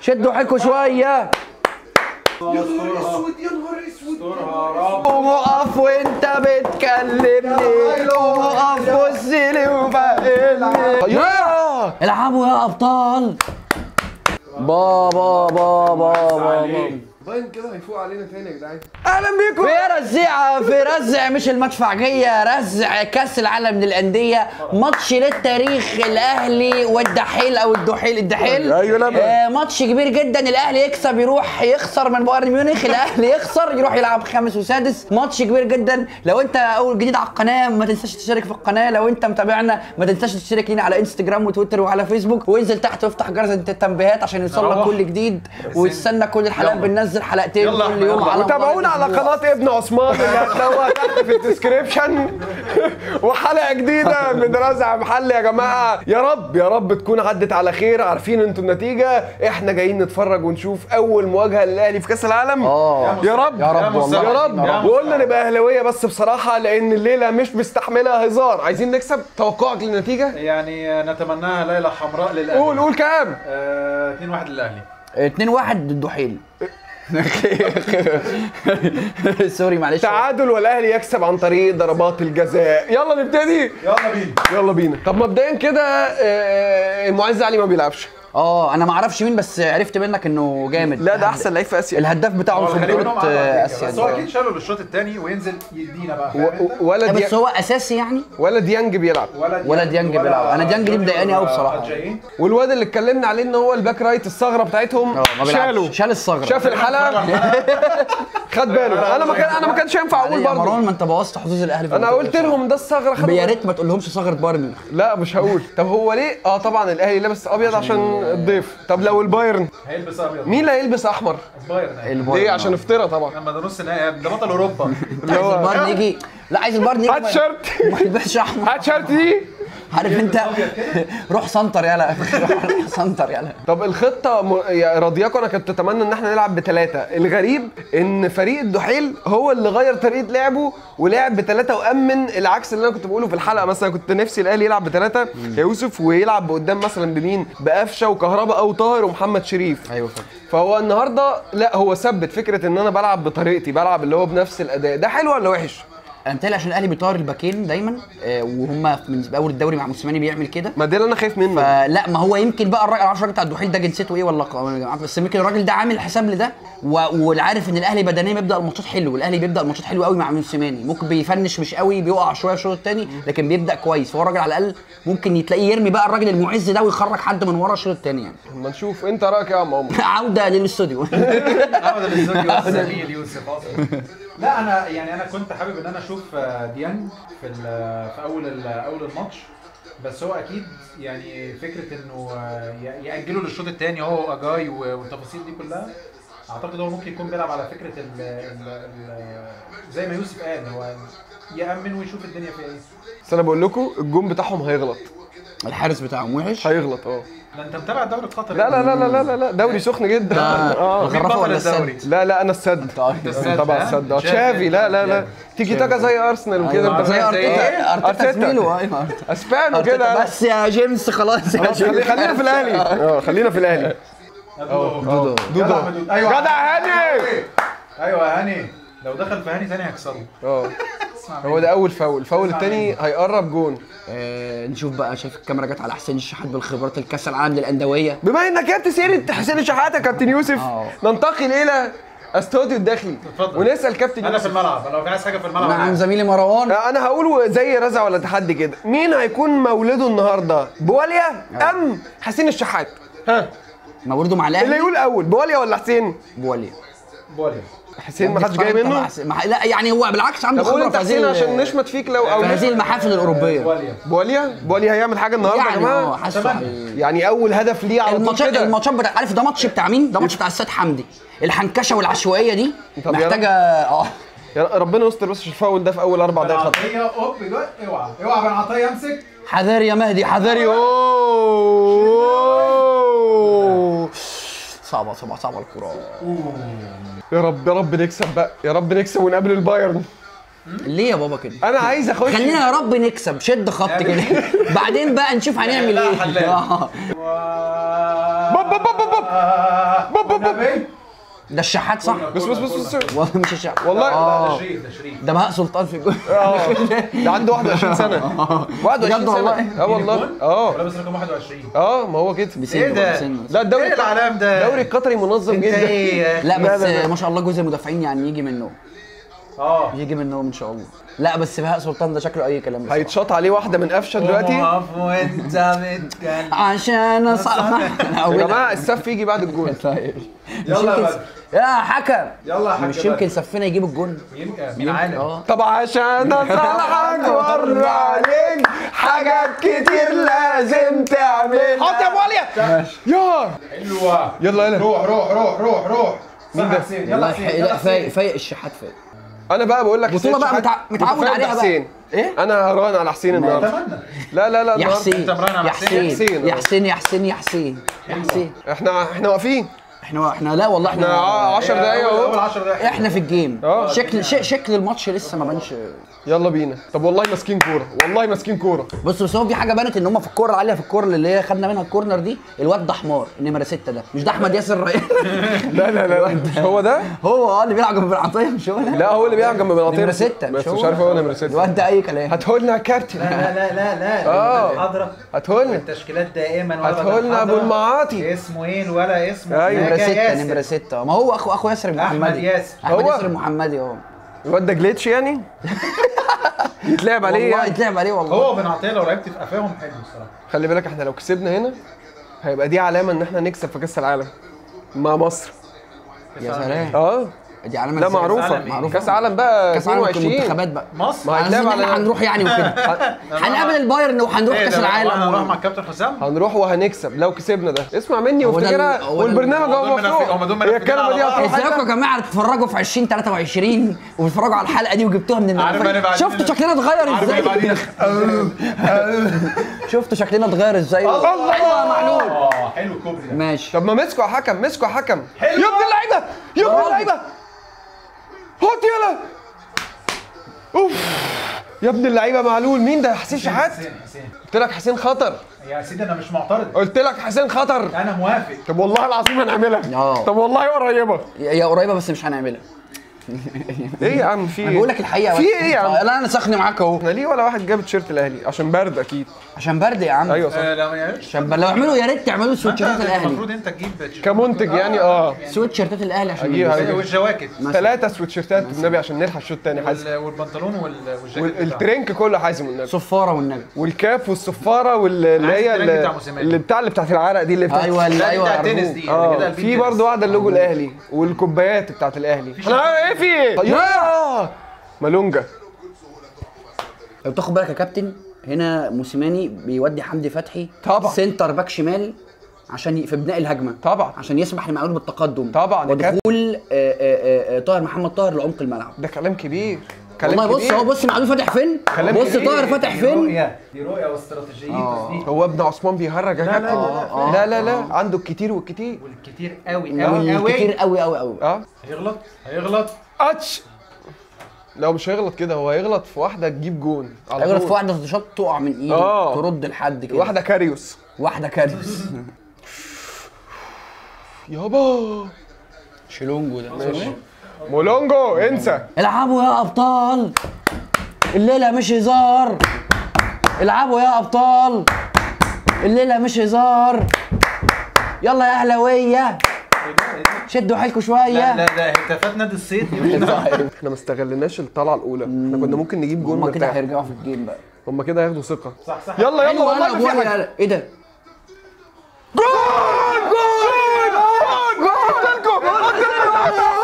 شدوا حيلكم شويه اسود يا نهار اسود قوم اقف وانت بتكلمني قوم اقف بص لي وفهمني يا العبوا يا ابطال بابا بابا بابا باين كده هيفوق علينا تاني يا جدعان اهلا بيكم في رزيعه في رزع مش المدفعجيه رزع كاس العالم للانديه ماتش للتاريخ الاهلي والدحيل او الدحيل الدحيل أيوة لما. آه ماتش كبير جدا الاهلي يكسب يروح يخسر من بايرن ميونخ الاهلي يخسر يروح يلعب خامس وسادس ماتش كبير جدا لو انت اول جديد على القناه ما تنساش تشترك في القناه لو انت متابعنا ما تنساش تشترك لينا على انستجرام وتويتر وعلى فيسبوك وانزل تحت وافتح جرس التنبيهات عشان يوصلك روح. كل جديد وتستنى كل الحلقات بننزل حلقتين يلا كل أحمد، يوم يلا. على وتابعونا على قناه ابن عثمان اللي هتلاقوها تحت في الديسكريبشن وحلقه جديده من رزع محل يا جماعه يا رب يا رب تكون عدت على خير عارفين انتوا النتيجه احنا جايين نتفرج ونشوف اول مواجهه للاهلي في كاس العالم اه يا رب يا رب والله يا رب يا رب. وقلنا نبقى اهلاويه بس بصراحه لان الليله مش مستحمله هزار عايزين نكسب توقعك للنتيجه يعني نتمناها ليله حمراء للاهلي قول قول كام آه 2 1 للاهلي 2 1 ضد حيل سوري معلش تعادل والاهلي يكسب عن طريق ضربات الجزاء يلا نبتدي يلا بينا يلا بينا طب مبدئيا كده آه، المعز علي ما بيلعبش اه انا ما اعرفش مين بس عرفت منك انه جامد لا ده احسن لعيب في اسيا الهداف بتاعهم في الغريب إن بطوله هم عملوا آه، على اسيا فكرة. بس هو دي. اكيد شالوا للشوط الثاني وينزل يدينا بقى و- فاهم؟ و- ولا بس دي هو اساسي يعني ولا ديانج بيلعب ولا ديانج بيلعب. أنا ديانج دي مضايقاني أوي بصراحة. أجايين. والواد اللي اتكلمنا عليه ان هو الباك رايت الثغره بتاعتهم اه ما بيلعبش. شاله شال الثغره شاف الحلقه خد باله انا ما كان انا ما كانش ينفع اقول يا مروان برضه ما انت بوظت حظوظ الاهلي في انا البطولة قلت لهم ده الثغره خد يا ريت ما تقولهمش ثغره بايرن ميونخ لا مش هقول طب هو ليه اه طبعا الاهلي لابس ابيض عشان الضيف طب لو البايرن هيلبس ابيض مين اللي هيلبس احمر بايرن البايرن ليه عشان افطره طبعا لما ده نص نهائي ده بطل اوروبا عايز البايرن يجي لا عايز البايرن يجي هات ما- شيرت ما يلبسش احمر هات شيرت دي عارف انت روح سنتر يلا روح سنتر يلا طب الخطه م... يا رضياكم انا كنت اتمنى ان احنا نلعب بثلاثه الغريب ان فريق الدحيل هو اللي غير طريقه لعبه ولعب بثلاثه وامن العكس اللي انا كنت بقوله في الحلقه مثلا كنت نفسي الاهلي يلعب بثلاثه يا يوسف ويلعب بقدام مثلا بمين بقفشه وكهربا او طاهر ومحمد شريف ايوه فاهم فهو النهارده لا هو ثبت فكره ان انا بلعب بطريقتي بلعب اللي هو بنفس الاداء ده حلو ولا وحش انا متهيألي عشان الاهلي بيطور الباكين دايما آه، وهم من اول الدوري مع موسيماني بيعمل كده ما ده اللي انا خايف منه فلا ما هو يمكن بقى الراجل معرفش الراجل بتاع الدحيل ده جنسيته ايه ولا ق- بس يمكن الراجل ده عامل حساب لده و- وعارف ان الاهلي بدنيا بيبدا الماتشات حلو والاهلي بيبدا الماتشات حلو قوي مع موسيماني ممكن بيفنش مش قوي بيقع شويه الشوط الثاني لكن بيبدا كويس فهو الراجل على الاقل ممكن تلاقيه يرمي بقى الراجل المعز ده ويخرج حد من ورا الشوط الثاني يعني اما نشوف انت رايك ايه يا عم عمر عوده للاستوديو احمد الاستوديو الزميل يوسف اصلا لا انا يعني انا كنت حابب ان انا اشوف آه، ديانج في ال- في اول ال- اول الماتش بس هو اكيد يعني فكره انه آه، ي- ياجلوا للشوط الثاني هو اجاي و- والتفاصيل دي كلها اعتقد هو ممكن يكون بيلعب على فكره ال ال ال زي ما يوسف قال هو يامن ويشوف الدنيا فيها ايه بس انا بقول لكم الجون بتاعهم هيغلط الحارس بتاعهم وحش هيغلط اه ده انت متابع الدوري القطري لا لا لا لا لا لا دوري سخن جدا اه الغرافه بطل ولا الدوري؟ السد؟ لا لا انا السد السد، طبعا ها؟ السد آه، شافي. تشافي لا لا لا تيجي تاكا زي ارسنال وكده أيوة، انت زي فاهم؟ ارتيتا ارتيتا أرتيتا. زميله ايوه اسبانو أرتيتا. كده بس يا جيمس خلاص يا خلاص، خلي- جيمس خلينا في الاهلي اه خلينا في الاهلي دودو دودو ايوه جدع هاني ايوه يا هاني لو دخل في هاني تاني هيكسره اه اسمع هو ده اول فاول الفاول الثاني هيقرب جون آه، نشوف بقى شايف الكاميرا جت على حسين الشحات بالخبرات الكاس العالم للاندويه بما انك جبت سيره حسين الشحات يا كابتن يوسف آه. ننتقل الى استوديو الداخلي اتفضل. ونسال كابتن انا في يوسف الملعب لو في عايز حاجه في الملعب مع أنا. زميلي مروان انا هقول زي رزع ولا تحدي كده مين هيكون مولده النهارده بواليا ام حسين الشحات ها مولده مع اللي الاهلي يقول اول بواليا ولا حسين بواليا بولي حسين ما حدش جاي منه مع... لا يعني هو بالعكس عنده طب قول خبره انت في هذه حسين ال- عشان نشمت فيك لو او في هذه المحافل الاوروبيه بولي بواليا بواليا هيعمل حاجه النهارده يا يعني اه جماعه حاسه أتمنى. هي- يعني اول هدف ليه على طول الماتشات كده الماتشات بتاع عارف ده ماتش بتاع مين؟ ده ماتش بتاع السيد حمدي الحنكشه والعشوائيه دي طب يا رب. محتاجه اه يا ربنا يستر بس عشان الفاول ده في اول اربع بن دقايق خط عطيه اوب دلوقتي اوعى اوعى بن عطيه امسك حذر يا مهدي حذر يا اوه صعبه صعبه صعبه الكوره يا رب يا رب نكسب بقى يا رب نكسب ونقابل البايرن ليه يا بابا كده؟ انا عايز اخش خلينا يا رب نكسب شد خط كده بعدين بقى نشوف هنعمل لا، ايه حلال. آه. بب بب بب بب آه، بوب بوب بوب. والنبي. ده الشحات صح بص بص بص بص والله مش الشحات والله لا ده اه شريف ده شريف ده بهاء سلطان في الجول اه ده عنده 21 سنه 21 بجد والله؟ سنه اه والله ولا اه بس رقم 21 اه ما هو كده بسنه إيه ده؟ بسنه. لا الدوري ايه العلام ده؟ الدوري القطري منظم انت جدا ايه؟ لا لا، بس لا، لا. ما شاء الله جزء المدافعين يعني يجي منه اه يجي منهم ان شاء الله لا بس بهاء سلطان ده شكله اي كلام بصراحة. هيتشاط عليه واحده من قفشه دلوقتي اقف وانت بتكلم عشان اصحى يا جماعه السف يجي بعد الجول يلا يا بدر يا حكم يلا يا حاج مش بدر. يمكن سفينه يجيب الجون يمكن مين عالم اه طب عشان اصالحك وارضى عليك حاجات كتير لازم تعمل حط يا ابو عليا يا حلوه يلا يلا روح روح روح روح روح مين ده؟ حسين والله يلا حسين لا يلا فايق حسين فايق الشحات فايق انا بقى بقول لك بطولة حسين بقى شحات متع- متعود متفائل عليها بقى. بحسين إيه؟ انا هراهن على حسين النهارده اتمنى لا لا لا يا النهارده حسين أنت مراهن على يا حسين؟ حسين حسين، يا آه. حسين يا حسين يا حسين يا حسين احنا احنا واقفين احنا احنا لا والله احنا احنا 10 دقايق اول اهو 10 دقايق احنا في الجيم اه. شكل ش- شكل الماتش لسه ما بانش يلا بينا طب والله ماسكين كوره والله ماسكين كوره بص بس هو في حاجه بانت ان هم في الكوره العاليه في الكوره اللي هي خدنا منها الكورنر دي الواد ده حمار النمره 6 ده مش ده احمد ياسر رئيس لا لا لا مش هو ده هو اه اللي بيلعب جنب العطيه مش هو ده لا هو اللي بيلعب جنب بناطير نمره 6 بس مش عارف هو نمره 6 الواد ده اي كلام هاتهولنا يا كابتن لا لا لا لا اه. الحضرة هاتهولنا التشكيلات دائما ورا هاتهولنا ابو الحضرة. المعاطي اسمه ايه ولا اسمه أيوة. نمره نجا 6 ياسر. نمره 6 ما هو اخو اخو ياسر أحمد المحمدي ياسر. احمد هو؟ ياسر المحمدي اه الواد ده جليتش يعني يتلعب عليه والله يعني يتلعب عليه والله هو بن عطيه لو لعبت في قفاهم حلو الصراحه خلي بالك احنا لو كسبنا هنا هيبقى دي علامه ان احنا نكسب في كاس العالم مع مصر يا سلام اه دي علامه لا إزاي؟ معروفه عالم إيه؟ معروفة. كاس عالم بقى كاس عالم 22 المنتخبات بقى مصر ما على هيتلعب أساس إن على احنا هنروح يعني وكده هنقابل البايرن وهنروح ايه كاس ده العالم انا هروح و- مع الكابتن حسام هنروح وهنكسب لو كسبنا ده اسمع مني هو ده وافتكرها ال- هو ده والبرنامج ال- هو هم دول مفتوح منفذ- هم دول هي منفذين الكلمه دي على بعض. هتروح ازيكم يا جماعه تتفرجوا في 2023 وبتتفرجوا على الحلقه دي وجبتوها من عارف أنا المنافس بعدين- شفتوا شكلنا اتغير عارف اللي ازاي بعدين شفتوا شكلنا اتغير ازاي الله ايوه معلول اه حلو الكوبري ده ماشي طب ما مسكوا يا حكم مسكوا يا حكم حلوة. يا ابن اللعيبه يا ابن اللعيبه هات يلا اوف يا ابن اللعيبه معلول مين ده حسين شحات حسين حسين قلت لك حسين خطر يا سيدي انا مش معترض قلت لك حسين خطر انا موافق طب والله العظيم هنعملها اه. طب والله قريبه يا قريبه بس مش هنعملها ايه يا عم في انا ايه بقول لك الحقيقه في بس. ايه يا عم لا انا سخن معاك اهو احنا ليه ولا واحد جاب تيشيرت الاهلي عشان برد اكيد عشان برد يا عم ايوه صح آه، لا ما عشان بر... لو اعملوا يا ريت تعملوا انت سويتشيرتات الاهلي المفروض انت تجيب تيشيرت. كمنتج يعني اه سويتشيرتات الاهلي عشان أجيب- نلبسها. هجيب. والجواكت ثلاثة سويتشيرتات النبي عشان نلحق الشوط الثاني حازم وال- والبنطلون وال- والجاكيت بتاعه. والترنك كله حازم والنبي صفاره والنبي والكاف والصفاره واللي عايز هي الترنك بتاع اللي, موسيماني. اللي بتاع اللي بتاعت العرق دي اللي بتاعت ايوه لا، اللي دي ايوه بتاع التنس عربون. دي اللي كده اه البيت في تنس. برضه واحده اللوجو الاهلي والكوبايات بتاعت الاهلي احنا ايه في ايه؟ يا مالونجا لو تاخد بالك يا كابتن هنا موسيماني بيودي حمدي فتحي طبعا. سنتر باك شمال عشان ي- في بناء الهجمه طبعا. عشان يسمح لمعلول بالتقدم طبعا يا ودخول آه، آه، آه، طاهر محمد طاهر لعمق الملعب ده كلام كبير كلام والله بص كبير. اهو بص معلول فاتح فين كلام بص كبير. طاهر فاتح دي فين رؤية دي رؤية واستراتيجية تصديق هو ابن عثمان بيهرج يا لا، كابتن لا، لا لا لا عنده الكتير والكتير والكتير قوي قوي كتير قوي قوي قوي قوي اه هيغلط هيغلط اتش لو مش هيغلط كده هو هيغلط في واحده تجيب جون على هيغلط طول. في واحده شوط تقع من ايده آه. ترد لحد كده واحده كاريوس واحده كارث يابا شيلونجو ده ماشي مولونجو انسى العبوا يا ابطال الليله مش هزار العبوا يا ابطال الليله مش هزار يلا يا اهلاويه شدوا حيلكوا شويه لا لا ده هتافات نادي الصيد احنا ما استغلناش الطلعه الاولى احنا كنا ممكن نجيب جون هما كده مرتاح هيرجعوا في الجيم بقى هما كده هياخدوا ثقه صح صح يلا يلا أيوة، والله أنا ما في أبويا- حاجه ايه ده جول جول جول جول جول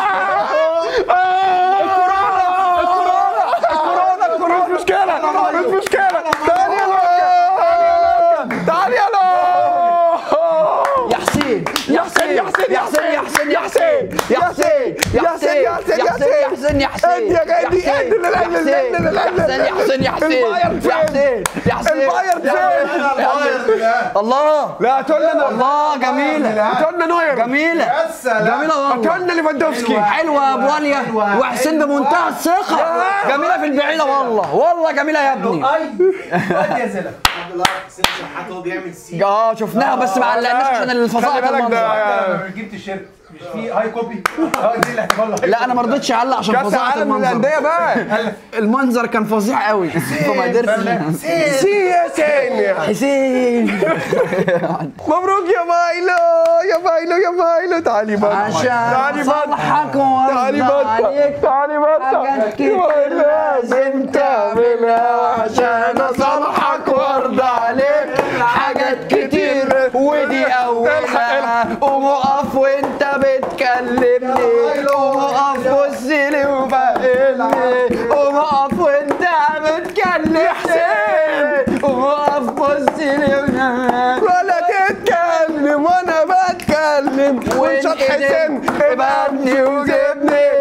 الكورونا الكورونا مش مشكلة مش مشكلة تعالي يلا تعالي يلا يا حسين يا حسين يا حسين يا حسين يا حسين يا حسين يا حسين يا حسين يا حسين يا حسين حسين يا حسين ادي يا غادي، يا حسين، ادي، لا، لا، يا لا، لا، لا، لا، لا، حسين، يا حسين يا حسين البايرن يا حسين يا حسين البايرن فين؟ الله لا هاتوا لنا الله جميله هاتوا لنا نوير جميله يا سلام. جميله هاتوا والله لنا ليفاندوفسكي حلوه يا ابو عليا حلوة، وحسين حلوة. بمنتهى الثقه جميله في البعيده والله والله جميله يا ابني اي ودي يا زلمه الحمد لله حسين شحات هو بيعمل سي اه شفناها بس ما علقناش عشان خلي الفظاعه بالك ده- المنظر لما بتجيب تيشيرت مش في هاي كوبي اه دي اللي احتمال لا انا ما رضيتش اعلق عشان كاس فظاعه العالم المنظر للانديه بقى المنظر كان فظيع قوي فما قدرتش سي يا سين حسين مبروك يا مايلو يا مايلو يا مايلو تعالي بطل عشان تعالي بطل اصلحك تعالي وارضى بطل عليك تعالي بطل حاجات كتير لازم تعملها عشان اصلحك وارضى عليك حاجات كتير ودي اولها قوم اقف وانت بتكلمني قوم اقف بص لي وفهمني قوم اقف وانت بتكلمني قوم اقف بص لي وفهمني ولا تتكلم وانا بتكلم وانشط حسين ابعدني وجبني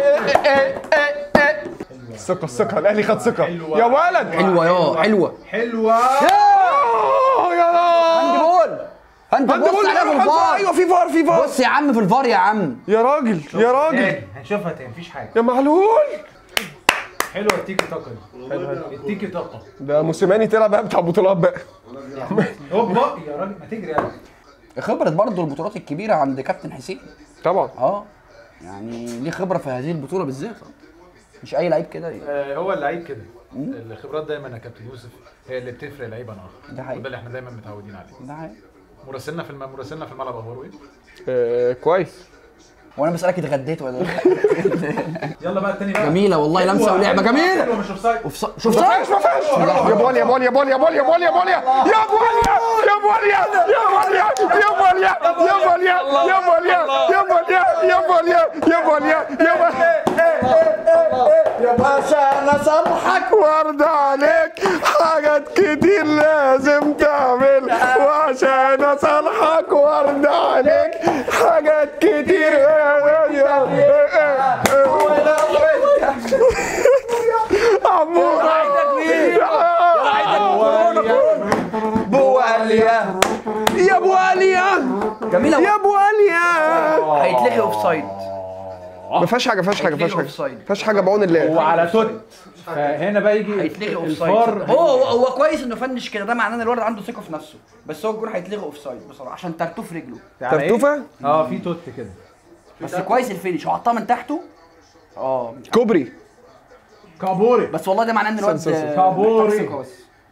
الثقة الثقة الاهلي خد ثقة يا ولد حلوه يا حلوه حلوه آه، يا هاند بول هاند هاند بص بول عليها في ايوه الفار في فار في فار بص يا عم في الفار يا عم يا راجل يا راجل تاني هنشوفها تاني مفيش حاجه يا معلول حلوه التيكي تاكا دي حلوه التيكي تاكا ده موسيماني طلع بقى بتاع بطولات بقى هوبا يا راجل ما تجري يلا خبرة برضه البطولات الكبيرة عند كابتن حسين طبعا اه يعني ليه خبرة في هذه البطولة بالذات مش أي لعيب كده آه، هو اللعيب كده الخبرات دايما يا كابتن يوسف هي اللي بتفرق لعيبه اخر ده حقيقي. وده اللي احنا دايما متعودين عليه ده حقيقي. مراسلنا في الم... مراسلنا في الملعب اخباره ايه؟ آه كويس وأنا بسألك اتغديت ولا لا؟ يلا بقى التاني بقى جميلة والله لمسة ولعبة جميلة حلوه مش اوفسايد وفص- شوف ما صح؟ فيهاش ما فيهاش يا بول يا بول يا بول يا بول يا بول يا بول يا بول يا يا بول يا يا بول يا يا بول يا يا بول يا يا بول يا يا بول يا يا بول يا يا بول يا يا بول عشان أصلحك وارضى عليك حاجات كتير لازم تعمل وعشان اصالحك وارضى عليك حاجات كتير بواليا يا ابو عليا جميلة يا ابو عليا هيتلحق اوف سايد ما فيهاش حاجه ما فيهاش حاجه ما فيهاش حاجه أوفسايد. ما فيهاش حاجه بعون الله وعلى توت فهنا بقى يجي هيتلغي اوف الفار سايد هو هو هو كويس انه فنش كده ده معناه ان الولد عنده ثقه في نفسه بس هو الجون هيتلغي اوف سايد بصراحه عشان ترتوف رجله يعني إيه؟ ترتوفه اه في توت كده بس كويس الفينش هو حطها من تحته اه كوبري كابوري بس والله ده معناه ان الواد سن- سن- آه، كابوري. محتاج ثقة بس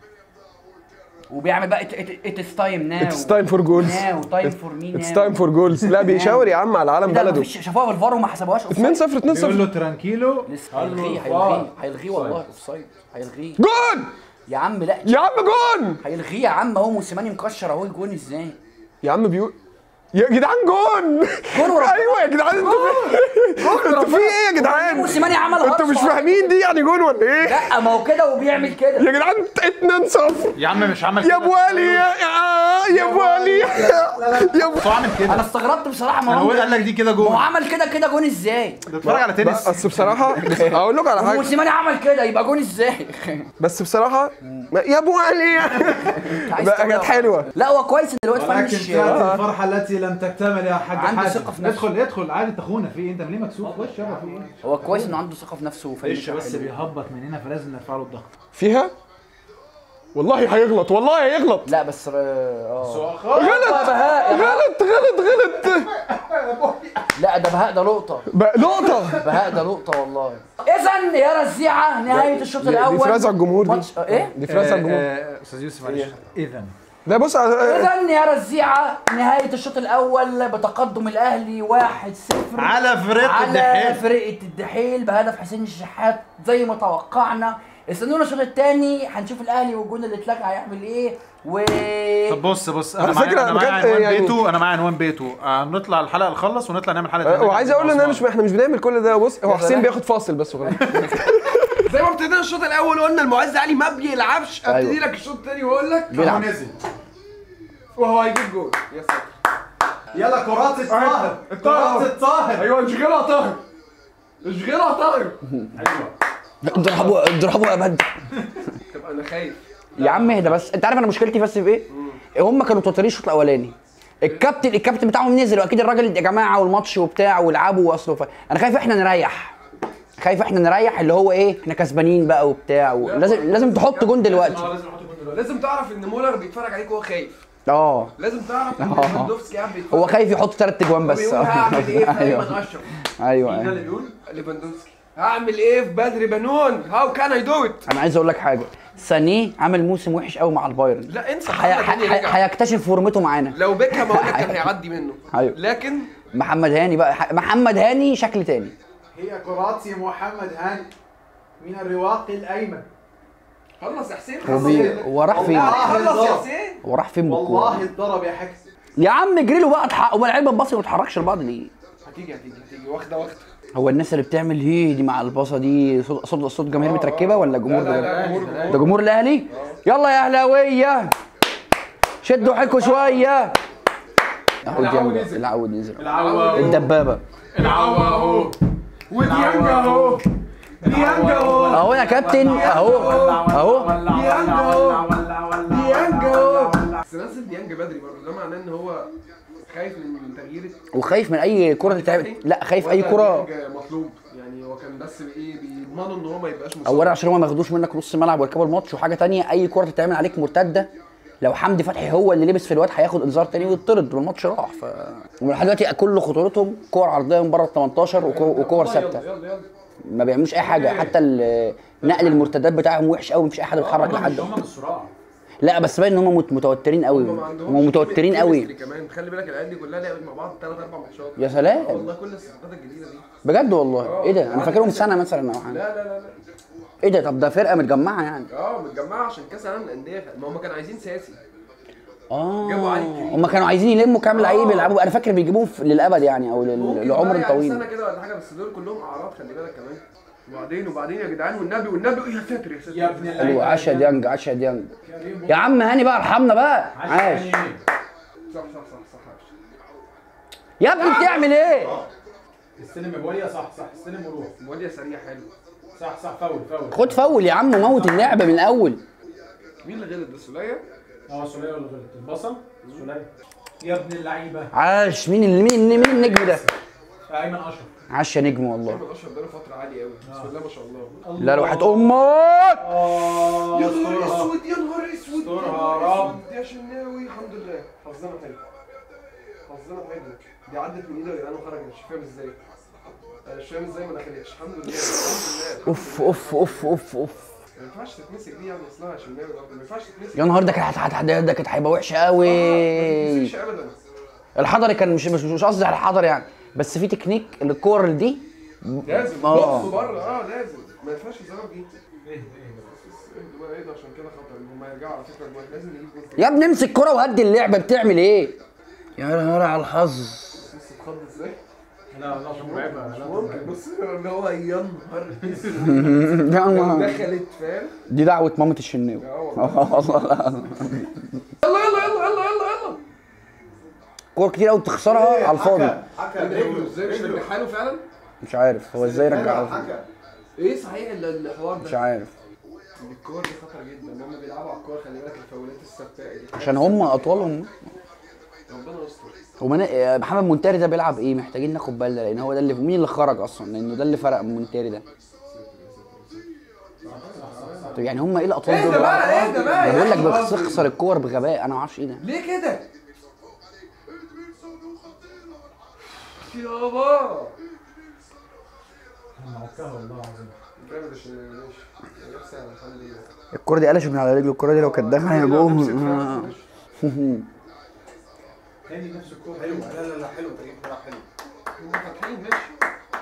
وبيعمل بقى اتس تايم ناو It's time for goals. ناو تايم فور مي اتس تايم فور جولز لا بيشاور يا عم على علم بلده شافوها في الفار وما حسبوهاش اوف 2 سايد 0 2 يقول 0 له ترانكيلو لسه قال له هيلغيه الفار. هيلغيه هيلغيه والله اوف سايد هيلغيه جون يا عم لا يا عم جون هيلغيه يا عم اهو موسيماني مكشر اهو الجون ازاي يا عم بيقول يا جدعان جون جون وربنا. ايوه يا جدعان انتوا انتوا في ايه يا جدعان موسيماني عمل انتوا مش هرصة. فاهمين دي يعني جون ولا ايه لا ما هو كده وبيعمل كده يا جدعان 2 0 يا عم مش عمل يا كده. ابو علي يا يا- يا ابو علي يا ابو هو عامل كده انا استغربت بصراحه ما هو هو قال لك دي كده ما هو جول عمل كده كده جون ازاي بتتفرج على تنس بس بصراحه اقول لك على حاجه موسيماني عمل كده يبقى جون ازاي بس بصراحه ما- يا ابو علي عايز بقى تقول كانت إيه؟ حلوه لا هو كويس ان الواد ولكن فنش كانت الفرحة التي لم تكتمل يا حاج عنده حازم ثقة في نفسه. ادخل ادخل عادي انت اخونا في ايه انت ليه مكسوف خش يابا في ايه هو كويس انه عنده ثقه في نفسه وش وفنش بس بيهبط من هنا فلازم نرفع له الضغط فيها والله هيغلط والله هيغلط لا بس اه غلط بهاء غلط غلط غلط لا ده بهاء ده لقطه بقى نقطة بهاء ده لقطه والله اذا يا رزيعه نهايه الشوط دي- دي الاول فرازة على الجمهور دي. ماتش- آه، ايه دي فرنسا الجمهور استاذ يوسف معلش اذا لا بص على- اذا يا رزيعه نهايه الشوط الاول بتقدم الاهلي 1-0 على فرقة على الدحيل فرقه الدحيل بهدف حسين الشحات زي ما توقعنا استنونا الشوط الثاني هنشوف الاهلي والجون اللي اتلغى هيعمل ايه و طب بص بص انا على معايا فكرة انا معايا بجد عنوان يعني- بيته انا معايا عنوان بيته آه، نطلع الحلقه نخلص ونطلع نعمل حلقه تانية. وعايز اقول ان انا مش احنا مش بنعمل كل ده بص هو حسين سلام. بياخد فاصل بس وخلاص زي ما ابتدينا الشوط الاول قلنا المعز علي ما بيلعبش ابتدي أيوة. لك الشوط الثاني واقول لك بيلعب. هو نزل وهو هيجيب جول يا ساتر يلا كرات الطاهر الطاهر. كرات الطاهر ايوه نشغلها طاهر اشغلها طاير حلوه اضربوا اضربوا يا بد طب انا خايف يا عم اهدى بس انت عارف انا مشكلتي بس في ايه؟ هم كانوا توترين الشوط الاولاني الكابتن الكابتن بتاعهم نزل واكيد الراجل يا جماعه والماتش وبتاع والعبوا واصله ف... انا خايف احنا نريح خايف احنا نريح اللي هو ايه احنا كسبانين بقى وبتاع و... لازم لازم تحط جون دلوقتي اه لازم نحط جون دلوقتي لازم تعرف ان مولر بيتفرج عليك وهو خايف اه لازم تعرف ان آه. ليفاندوفسكي قاعد بيتفرج هو خايف يحط ثلاث اجوان بس بيقول هعمل ايه في ايوه ايمن اشرف ايوه مين ده أيوة. اللي بيقول؟ ليفاندوفسكي هعمل ايه في بدر بنون هاو كان اي دو ات انا عايز اقول لك حاجه سانيه عمل موسم وحش قوي مع البايرن لا انسى هي- محمد هاني هي- رجع. هيكتشف فورمته معانا لو بيكهام اقول لك كان هيعدي منه أيوة. لكن محمد هاني بقى ح- محمد هاني شكل تاني هي كراتي محمد هاني من الرواق الايمن خلص يا حسين هو بي- هو راح فين؟ خلص يا حسين هو راح فين بالكوره والله اتضرب يا حكم يا عم اجري له بقى اتحق هو اللعيبه الباصي ما بتتحركش لبعض ليه؟ هتيجي هتيجي هتيجي واخده واخده هو الناس اللي بتعمل هي دي مع الباصه دي صوت صوت, صوت جماهير متركبه ولا جمهور لا لا بجد؟ لا جمهور جمهور ده جمهور الاهلي؟ يلا يا اهلاويه شدوا حيلكوا شويه اهو العود ديانج نزل. العود نزل العوا الدبابه العوا اهو وديانج اهو ديانج اهو اهو يا كابتن اهو اهو ديانج اهو ديانج اهو بس نزل ديانج بدري برضه ده معناه ان هو خايف من تغيير وخايف من اي كره تتعمل لا خايف اي كره ديانج مطلوب يعني هو كان بس ايه بيضمنوا ان هو ما يبقاش مصاب اولا عشان هما ما ياخدوش منك نص ملعب ويركبوا الماتش وحاجه تانية اي كره تتعمل عليك مرتده لو حمدي فتحي هو اللي لبس في الواد هياخد انذار تاني ويطرد والماتش راح ف ولحد دلوقتي كل خطورتهم كور عرضيه من بره ال 18 وكو- وكور يلا ثابته يلا يلا ما بيعملوش اي حاجه حتى ال- نقل المرتدات بتاعهم وحش قوي مفيش اي حد بيتحرك هم مش لحد هم مش صراع لا بس باين ان هم مت- متوترين قوي هم ما عندهمش هم متوترين chemistry قوي كمان خلي بالك العيال دي كلها لعبت مع بعض ثلاث اربع ماتشات يا سلام والله كل الصفقات الجديده دي بجد والله ايه ده انا فاكرهم سنه مثلا او حاجه لا لا لا لا ايه ده طب ده فرقه متجمعه يعني اه متجمعه عشان كاس العالم للانديه ما هم كانوا عايزين سياسي جابوا اه علي كريم. هم كانوا عايزين يلموا كام لعيب آه. يلعبوا انا فاكر بيجيبوهم في- للابد يعني او لل- ممكن لعمر بقى يعني طويل سنه كده ولا حاجه بس دول كلهم اعراض خلي بالك كمان وبعدين وبعدين يا جدعان والنبي والنبي يا ساتر يا ساتر يا ابن حلو اللعيبه عشا ديانج عشا ديانج يا عم هاني بقى ارحمنا بقى عاش صح صح صح صح عاش. يا ابني بتعمل ايه استلم يا بويا صح صح استلم وروح بوديا سريع حلو صح صح فاول فاول خد فول يا عم موت اللعبه من الاول مين اللي غلط ده سوليه اه سوليه ولا غلط البصل سوليه يا ابن اللعيبه عاش مين اللي مين مين النجم ده ايمن اشرف عاش يا نجم والله محمد اشرف بقاله فتره عاليه قوي بسم الله ما شاء الله لا لا واحد امك اه يا نهار استرها. اسود يا نهار اسود يا استرها نهار يا رب. اسود يا شناوي الحمد لله حظنا حلو حظنا حلو دي عدت من ايده يا جدعان وخرجت مش فاهم ازاي انا مش فاهم ازاي ما دخلتش الحمد لله الحمد لله اوف اوف اوف اوف اوف ما ينفعش تتمسك دي يعني اصلها شناوي برضه ما ينفعش تتمسك يا نهار ده كانت هت- هت- ده كانت هيبقى وحشه قوي ما تتمسكش ابدا الحضري كان مش مش مش قصدي على الحضري يعني بس في تكنيك الكور دي لازم آه. بصوا بره اه لازم ما ينفعش الزرار دي ايه ايه اهدوا بقى اهدوا عشان كده خطر هم هيرجعوا على فكره دلوقتي لازم نجيب جول يا ابني امسك كرة وهدي اللعبة بتعمل ايه؟ يا نهار على الحظ بص اتخض ازاي لا لا مرعبه مش لا ممكن بص اللي هو يا نهار اسود يا لو نهار. دخلت فاهم دي دعوة مامة الشناوي اه والله والله يلا يلا يلا يلا يلا يلا كور كتير قوي تخسرها على الفاضي حكى رجله ازاي مش رجع حاله فعلا مش عارف هو ازاي رجعها حكى ايه صحيح ال- الحوار مش ده عارف الكور دي خطر جدا هم بيلعبوا على الكور خلي بالك الفاولات السفاقه دي عشان هم اطولهم ربنا يستر ومن... محمد منتاري ده بيلعب ايه محتاجين ناخد بالنا لان هو ده اللي مين اللي خرج اصلا لانه ده اللي فرق من منتاري ده طب يعني هم ايه الاطوال ايه دول ده بقى ايه ده بقى أنا يا بقول لك أخي؟ بتخسر الكور بغباء انا ما اعرفش ايه ده ليه كده يابا موكله والله العظيم جامد عشان ماشي نفسي على الحمد لله الكرة دي قلشت من على رجله الكرة دي لو كانت داخله نفسي جوه فعلا. تاني نفس الكوره حلو لا لا لا حلو انت جبت ملعب حلو هم فاتحين ماشي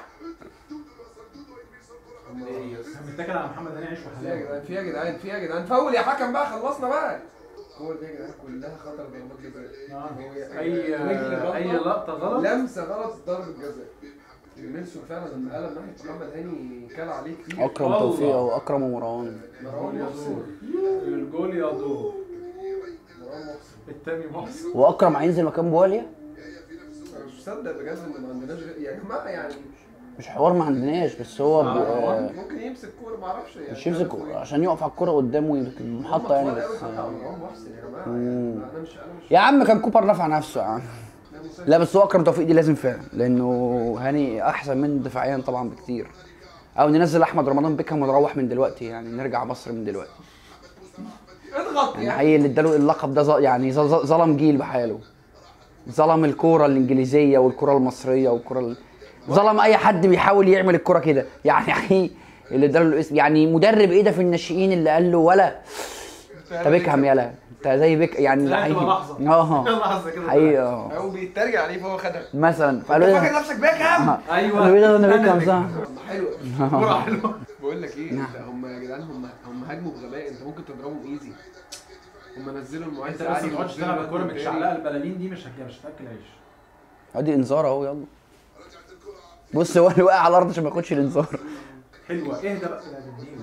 متكل على محمد هاني عيش في يا وحلاوه جدعان في يا جدعان في يا جدعان فول يا حكم بقى خلصنا بقى الكور دي يا جدعان كلها خطر ضربات جزاء آه. اي رجل غلطة. اي لقطه غلط لمسه غلط ضربة جزاء ميلسون فعلا لما قلب ناحيه محمد هاني كان عليه كتير اكرم والله. توفيق او اكرم ومروان مروان الجول يا محسن دور الجول يا دور مروان محسن التاني محسن واكرم هينزل مكان بواليا انا مش مصدق بجد ان ما عندناش غير يا جماعه يعني مش حوار ما عندناش بس هو ب... آه، ممكن يمسك كوره ما اعرفش يعني مش يمسك عشان يقف على الكرة قدامه يمكن المحطة يعني بس حتى عمران محسن يا جماعه يعني انا مش انا مش يا عم كان كوبر نفع نفسه يا عم لا بس هو اكرم توفيق دي لازم فعلا لانه هاني احسن من دفاعيا طبعا بكتير او ننزل احمد رمضان بيكهام ونروح من دلوقتي يعني نرجع مصر من دلوقتي اضغط يعني حقيقي اللي اداله اللقب ده ظ- يعني ظ- ظ- ظلم جيل بحاله ظلم الكوره الانجليزيه والكوره المصريه والكوره ال... ظلم اي حد بيحاول يعمل الكوره كده يعني حقيقي اللي اداله الاسم يعني مدرب ايه ده في الناشئين اللي قال له ولا انت بيكهام يلا انت زي بيك يعني لا، حقيقي تبقى لحظة. اه لحظة كده. حقيقي اه او بيتريق عليه فهو خدها مثلا فقالوا انت ايه فاكر نفسك بيكهام ايوه قالوا ايه ده انا أنا بيكهام بيكهام. صح حلوه كوره حلوه بقول لك ايه انت هم يا جدعان هم هم هاجموا بغباء انت ممكن تضربهم ايزي هم نزلوا المعز انت بس ما تقعدش تلعب الكوره من شعلقه البلالين دي مش هت- مش هتاكل عيش ادي انذار اهو يلا بص هو اللي واقع على الارض عشان ما ياخدش الانذار حلوه اهدى بقى يا دي النيلة.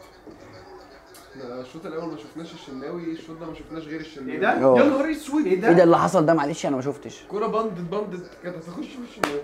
الشوط الاول ما شفناش الشناوي الشوط ده ما شفناش غير الشناوي ايه ده؟ اه. يا نهار اسود ايه ده؟ ايه ده اللي حصل ده معلش انا ما شفتش كوره بندت بندت كانت هتخش في الشناوي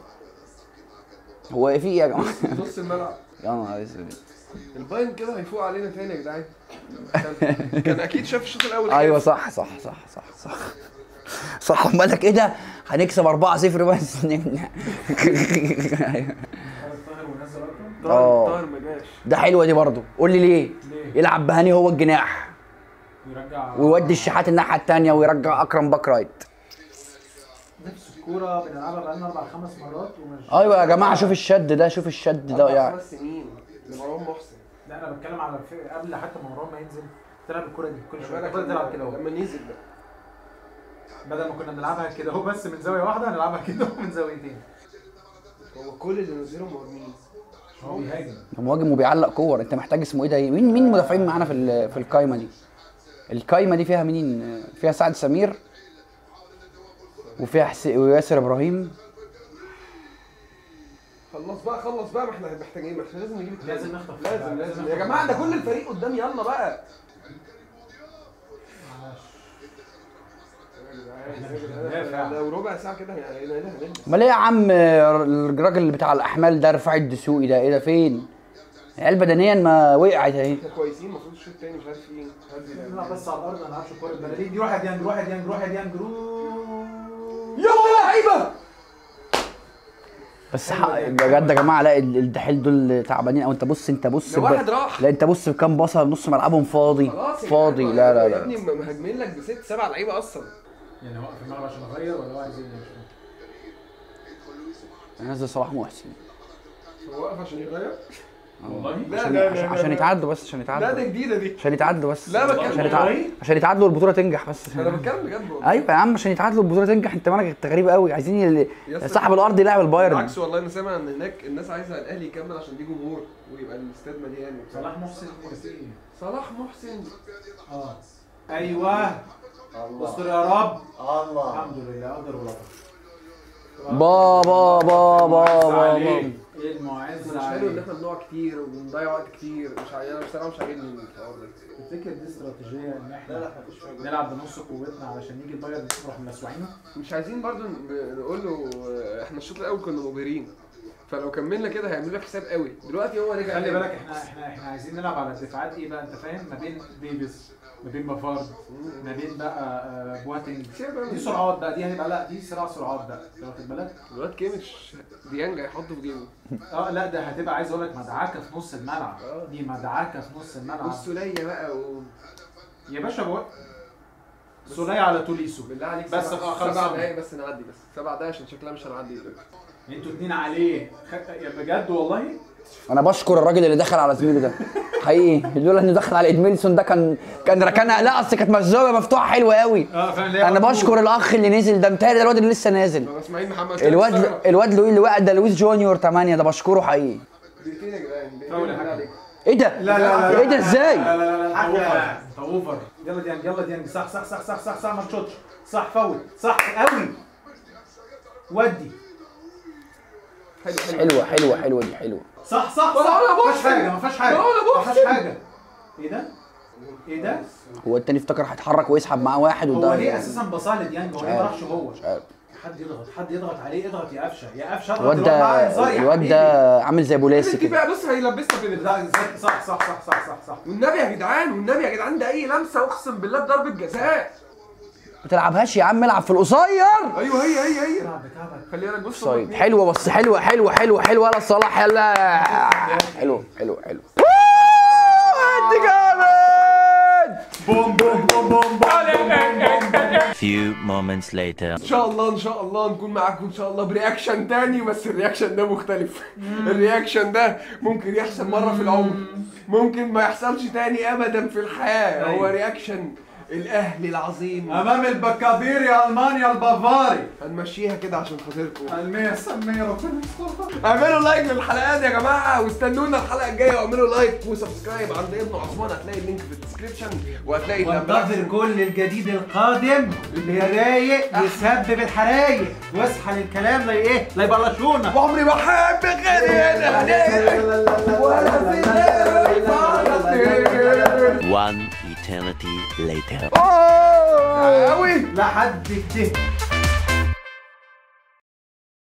هو في ايه يا جماعه نص الملعب يا نهار اسود الباين كده هيفوق علينا تاني يا جدعان كان, كان اكيد شاف الشوط الاول ايوه خاف. صح صح صح صح صح صح امال لك ايه ده هنكسب 4 0 بس نمنع طاهر ونزل اكرم اه. طاهر طاهر ما جاش ده حلوه دي برضو قول لي ليه ليه؟ يلعب بهاني هو الجناح ويرجع ويودي الشحات الناحيه الثانيه ويرجع اكرم باك رايت نفس الكوره بنلعبها بقالنا اربع خمس مرات ومش ايوه يا جماعه شوف الشد ده شوف الشد ده أربع يعني خمس سنين لمروان محسن لا انا بتكلم على الف- قبل حتى ما مروان ما ينزل تلعب الكوره دي كل شويه بالك تفضل تلعب كده اهو لما نزل بقى بدل ما كنا بنلعبها كده اهو بس من زاويه واحده هنلعبها كده اهو من زاويتين هو كل اللي نزلهم مهاجمين هو بيهاجم ده مهاجم وبيعلق كور انت محتاج اسمه ايه ده مين مين مدافعين معانا في ال- في القايمه دي القايمه دي فيها مين فيها سعد سمير وفيها حسين وياسر ابراهيم خلص بقى خلص بقى ما احنا محتاجين ما احنا لازم نجيب التاني. لازم نخطف لازم لازم لازم نخطف. يا جماعه ده كل الفريق قدام يلا بقى بندافع. لو ربع ساعه كده يعني هنا هنا هنلبس امال ايه يا عم الراجل بتاع الاحمال ده رفاعي الدسوقي ده ايه ده فين عيال بدنيا ما وقعت اهي احنا كويسين المفروض الشوط التاني مش عارف ايه مش عارف ايه نلعب بس على الارض ما نلعبش الكوره البلالين دي روح يا ديانج روح يا ديانج روح يا ديانج روح يلا لعيبه بس حق بجد يا جماعه لا ال- الدحيل دول تعبانين او انت بص انت بص ده ب- واحد راح. لا انت بص بكام باصه نص ملعبهم فاضي خلاص يا فاضي جدعان، لا لا يا لا ابني مهاجمين لك بست سبع لعيبه اصلا يعني هو في الملعب عشان اغير ولا هو عايز ايه مش نزل صلاح محسن هو واقف عشان يغير والله لا عشان لا عشان, لا عشان لا. يتعدوا بس عشان لا ده يتعدوا جديده دي عشان يتعدوا بس لا، بتكلم عشان يتعدوا والله. عشان يتعادلوا والبطوله تنجح بس انا بتكلم بجد والله ايوه يا عم عشان يتعادلوا البطوله تنجح انت مالك انت غريب قوي عايزين ال- يا صاحب الارض يلعب البايرن بالعكس والله انا سامع ان هناك الناس عايزه الاهلي يكمل عشان دي جمهور ويبقى الاستاد مليان وبتاع. صلاح محسن كويسين صلاح محسن اه ايوه استر يا رب الله الحمد لله قدر ولطف بابا بابا بابا عليك. ايه المعز مش حلو ان عليك احنا بنقع كتير وبنضيع وقت كتير مش عاجبني انا بصراحه مش عاجبني الحوار ده تفتكر دي استراتيجيه ان لا احنا لا مفيش حاجه نلعب بنص قوتنا علشان يجي البايرن نروح ملسوعينه مش عايزين برضو ن- نقول له آه، احنا الشوط الاول كنا مبهرين فلو كملنا كده هيعملوا لك حساب قوي دلوقتي هو رجع خلي تاني. بالك احنا احنا احنا عايزين نلعب على الدفاعات ايه بقى انت فاهم ما بين ديفيس ما بين بافارد ما بين بقى آه، بواتينج سيبك بقى من دي دي. سرعات بقى دي هيبقى لا دي صراع سرعات بقى انت واخد بالك الواد كيميتش ديانج هيحطه في جيبه اه لا ده هتبقى عايز اقول لك مدعكه في نص الملعب آه. دي مدعكه في نص الملعب والسوليه بقى و... يا باشا بقول سولية على توليسو بالله عليك بس سبع- بقى خلصانة. سبع دقايق بس نعدي بس سبع دقايق عشان شكلها مش هنعدي دلوقتي انتوا اتنين عليه خ... يا بجد والله انا بشكر الراجل اللي دخل على زميله ده حقيقي لولا انه دخل على ادميلسون ده كان كان ركنها لا اصل كانت مزوجه مفتوحه حلوه قوي اه فاهم انا بشكر الاخ اللي نزل ده متهيألي ده الواد اللي لسه نازل انا اسماعيل محمد الواد الواد لوي اللي وقع ده لويس جونيور 8 ده بشكره حقيقي دقيقتين يا جدعان فاول دقيقتين يا بالله حبيبي. عليك ايه ده؟ لا لا لا ايه ده ازاي؟ لا لا لا لا حاجة. اوفر انت اوفر يلا ديانج يلا ديانج صح صح صح صح صح صح ما تشوتش صح فوت صح قوي ودي حلو حلوه حلوه حلوه دي حلوه صح صح ولا صح ولا ما بوكسنج. فيهاش حاجه ما فيهاش حاجه ولا ما فيهاش بوكسنج. حاجه ايه ده؟ ايه ده؟ هو التاني افتكر هيتحرك ويسحب معاه واحد هو وده ليه اساسا بصاه لديانج هو ليه ما راحش هو؟ مش عارف حد يضغط حد يضغط عليه اضغط يا قفشه يا قفشه اضغط الواد الواد معاه ده انذار يا الواد حبيبي. ده عامل زي بولاسي دي كده بقى بص هيلبسنا في لا ازاي صح صح صح صح صح صح والنبي يا جدعان والنبي يا جدعان ده اي لمسه اقسم بالله بضربه جزاء ما تلعبهاش يا عم العب في القصير ايوه هي هي هي بتاعك بتاعك خلي بالك بص صيد حلوه بس حلوه حلوه حلوه حلوه يلا صلاح يلا حلو حلو حلو انت جامد بوم بوم بوم بوم Few moments later. ان شاء الله ان شاء الله نكون معاكم ان شاء الله برياكشن تاني بس الرياكشن ده مختلف الرياكشن ده ممكن يحصل مره في العمر ممكن ما يحصلش تاني ابدا في الحياه هو أيوة. رياكشن الاهلي العظيم امام البكابيري المانيا البافاري هنمشيها كده عشان خاطركم المية سمية ربنا يسترها اعملوا لايك للحلقات يا جماعه واستنونا الحلقه الجايه واعملوا لايك وسبسكرايب عند ابن عثمان هتلاقي اللينك في الديسكربشن وهتلاقي وانتظر كل الجديد القادم اللي رايق يسبب الحرايق واصحى للكلام لا ايه لا يبلشونا وعمري ما حابب غير الاهلي ولا في غير One eternity later. اوه قوي لحد كده